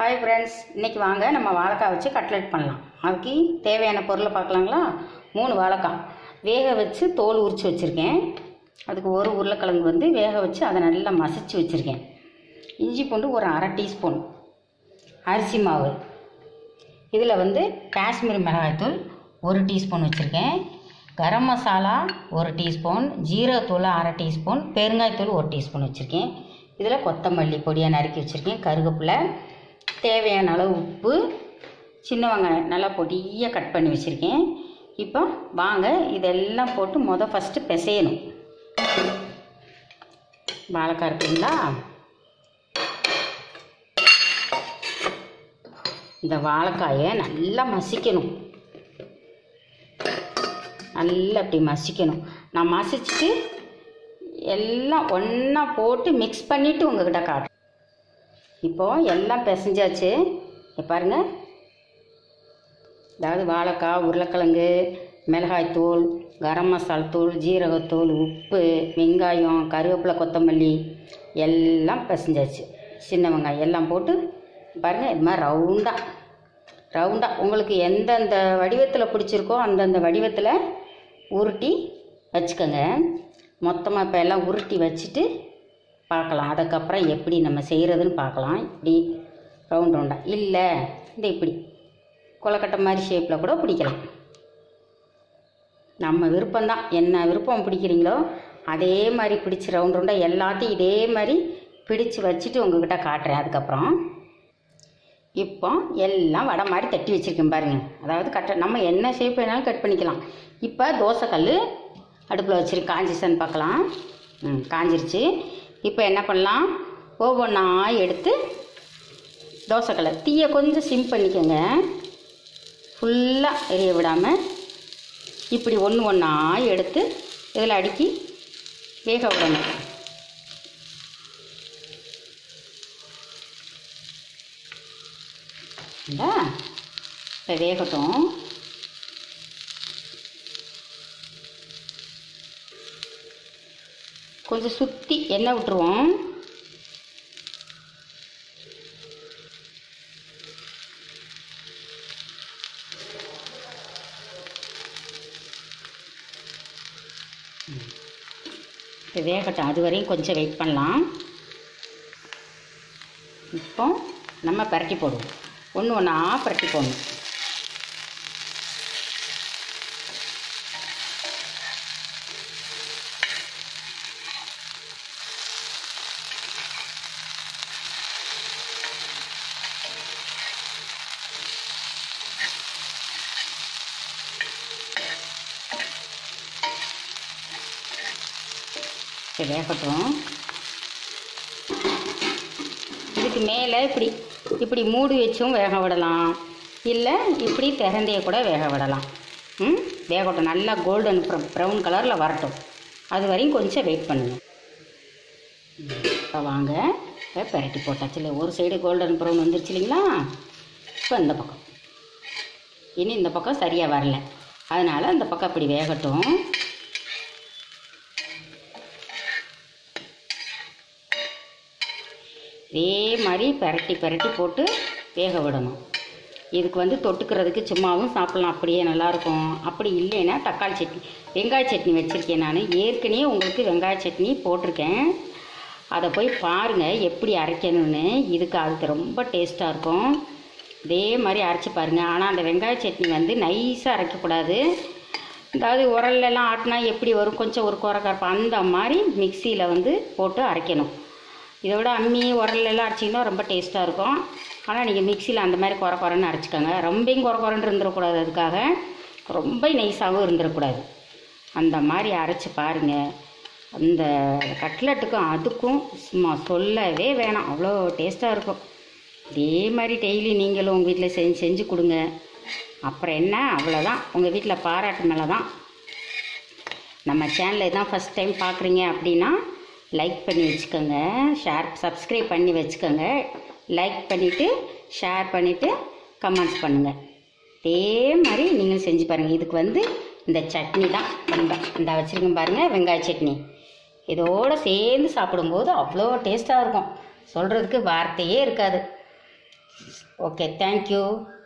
hi friends இன்றைக்கி வாங்க நம்ம வாழைக்காய் வச்சு கட்லெட் பண்ணலாம் அதுக்கு தேவையான பொருளை பார்க்கலாங்களா மூணு வாழைக்காய் வேக வச்சு தோல் உரித்து வச்சுருக்கேன் அதுக்கு ஒரு உருளைக்கிழங்கு வந்து வேக வச்சு அதை நல்லா மசிச்சு வச்சுருக்கேன் இஞ்சி பூண்டு ஒரு அரை டீஸ்பூன் அரிசி மாவு இதில் வந்து காஷ்மீர் மிளகாய்த்தூள் ஒரு டீஸ்பூன் வச்சுருக்கேன் கரம் மசாலா ஒரு டீஸ்பூன் ஜீரகத்தூள் அரை டீஸ்பூன் பெருங்காயத்தூள் ஒரு டீஸ்பூன் வச்சுருக்கேன் இதில் கொத்தமல்லி பொடியாக நறுக்கி வச்சுருக்கேன் கருவேப்பிலை தேவையான அளவு உப்பு சின்ன வெங்காயம் நல்லா பொடியாக கட் பண்ணி வச்சுருக்கேன் இப்போ வாங்க இதெல்லாம் போட்டு மொதல் ஃபஸ்ட்டு பிசையணும் வாழைக்காய் இருக்குங்களா இந்த வாழைக்காயை நல்லா மசிக்கணும் நல்லா இப்படி மசிக்கணும் நான் மசிச்சுட்டு எல்லாம் ஒன்றா போட்டு மிக்ஸ் பண்ணிவிட்டு உங்ககிட்ட காட்டுறேன் இப்போது எல்லாம் பிசைஞ்சாச்சு இங்க பாருங்க அதாவது வாழைக்காய் உருளைக்கிழங்கு மிளகாய்த்தூள் கரம் மசால் தூள் ஜீரகத்தூள் உப்பு வெங்காயம் கருவேப்பிலை கொத்தமல்லி எல்லாம் பிசைஞ்சாச்சு சின்ன வெங்காயம் எல்லாம் போட்டு பாருங்கள் இது மாதிரி ரவுண்டாக ரவுண்டாக உங்களுக்கு எந்தெந்த வடிவத்தில் பிடிச்சிருக்கோ அந்தந்த வடிவத்தில் உருட்டி வச்சுக்கோங்க மொத்தமாக இப்போ எல்லாம் உருட்டி வச்சுட்டு பார்க்கலாம் அதுக்கப்புறம் எப்படி நம்ம செய்கிறதுன்னு பார்க்கலாம் இப்படி ரவுண்ட் ரவுண்டாக இல்லை இந்த இப்படி கொலக்கட்டை மாதிரி ஷேப்பில் கூட பிடிக்கலாம் நம்ம விருப்பம்தான் என்ன விருப்பம் பிடிக்கிறீங்களோ அதே மாதிரி பிடிச்சி ரவுண்ட் ரவுண்டாக எல்லாத்தையும் இதே மாதிரி பிடிச்சு வச்சுட்டு உங்ககிட்ட காட்டுறேன் அதுக்கப்புறம் இப்போ எல்லாம் வடை மாதிரி தட்டி வச்சுருக்கேன் பாருங்கள் அதாவது கட்ட நம்ம என்ன ஷேப் வேணாலும் கட் பண்ணிக்கலாம் இப்போ தோசைக்கல் அடுப்பில் வச்சுருக்கு காஞ்சிச்சான்னு பார்க்கலாம் ம் காஞ்சிருச்சு இப்போ என்ன பண்ணலாம் ஒவ்வொன்றா எடுத்து தோசைக்கல்லை தீயை கொஞ்சம் சிம் பண்ணிக்கோங்க ஃபுல்லாக எரிய விடாமல் இப்படி ஒன்று ஒன்றா எடுத்து இதில் அடுக்கி வேக விடணும் இல்லை இப்போ வேகட்டும் கொஞ்சம் சுற்றி எண்ணெய் விட்டுருவோம் இப்போ வேகட்டும் அது வரையும் கொஞ்சம் வெயிட் பண்ணலாம் இப்போ நம்ம பரட்டி போடுவோம் ஒன்று ஒன்றா பரட்டி போடணும் சரி வேகட்டும் இதுக்கு மேலே இப்படி இப்படி மூடி வச்சும் வேக விடலாம் இல்லை இப்படி திறந்தைய கூட வேக விடலாம் ம் வேகட்டும் நல்லா கோல்டன் ப்ரௌன் கலரில் வரட்டும் அது வரையும் கொஞ்சம் வெயிட் பண்ணுங்க இப்போ வாங்க இப்போ பெரட்டி போட்டாச்சு இல்லை ஒரு சைடு கோல்டன் ப்ரௌன் வந்துருச்சு இல்லைங்களா இப்போ இந்த பக்கம் இனி இந்த பக்கம் சரியாக வரல அதனால் இந்த பக்கம் இப்படி வேகட்டும் இதே மாதிரி பெரட்டி பெரட்டி போட்டு வேக விடணும் இதுக்கு வந்து தொட்டுக்கிறதுக்கு சும்மாவும் சாப்பிட்லாம் அப்படியே நல்லாயிருக்கும் அப்படி இல்லைன்னா தக்காளி சட்னி வெங்காய சட்னி வச்சுருக்கேன் நான் ஏற்கனவே உங்களுக்கு வெங்காய சட்னி போட்டிருக்கேன் அதை போய் பாருங்கள் எப்படி அரைக்கணும்னு இதுக்கு அதுக்கு ரொம்ப டேஸ்ட்டாக இருக்கும் இதே மாதிரி அரைச்சி பாருங்கள் ஆனால் அந்த வெங்காய சட்னி வந்து நைஸாக அரைக்கக்கூடாது அதாவது உரல்லலாம் ஆட்டினா எப்படி வரும் கொஞ்சம் ஒரு குறைக்கரப்பு அந்த மாதிரி மிக்சியில் வந்து போட்டு அரைக்கணும் இதை விட அம்மி உரல்லாம் அரைச்சிங்கன்னா ரொம்ப டேஸ்ட்டாக இருக்கும் ஆனால் நீங்கள் மிக்சியில் அந்த மாதிரி குறை குறைன்னு அரைச்சிக்கோங்க ரொம்பையும் குறை குறைன்னு இருந்துடக்கூடாது அதுக்காக ரொம்ப நைஸாகவும் இருந்துடக்கூடாது அந்த மாதிரி அரைச்சி பாருங்கள் அந்த கட்லெட்டுக்கும் அதுக்கும் சும்மா சொல்லவே வேணாம் அவ்வளோ டேஸ்ட்டாக இருக்கும் இதே மாதிரி டெய்லி நீங்களும் உங்கள் வீட்டில் செஞ்சு செஞ்சு கொடுங்க அப்புறம் என்ன அவ்வளோதான் உங்கள் வீட்டில் பாராட்டு மேலே தான் நம்ம சேனலை தான் ஃபஸ்ட் டைம் பார்க்குறீங்க அப்படின்னா லைக் பண்ணி வச்சுக்கோங்க ஷேர் சப்ஸ்கிரைப் பண்ணி வச்சுக்கோங்க லைக் பண்ணிவிட்டு ஷேர் பண்ணிவிட்டு கமெண்ட்ஸ் பண்ணுங்கள் இதே மாதிரி நீங்கள் செஞ்சு பாருங்கள் இதுக்கு வந்து இந்த சட்னி தான் ரொம்ப இந்த வச்சுருக்கேன் பாருங்கள் வெங்காய சட்னி இதோடு சேர்ந்து சாப்பிடும்போது அவ்வளோ டேஸ்ட்டாக இருக்கும் சொல்கிறதுக்கு வார்த்தையே இருக்காது ஓகே தேங்க்யூ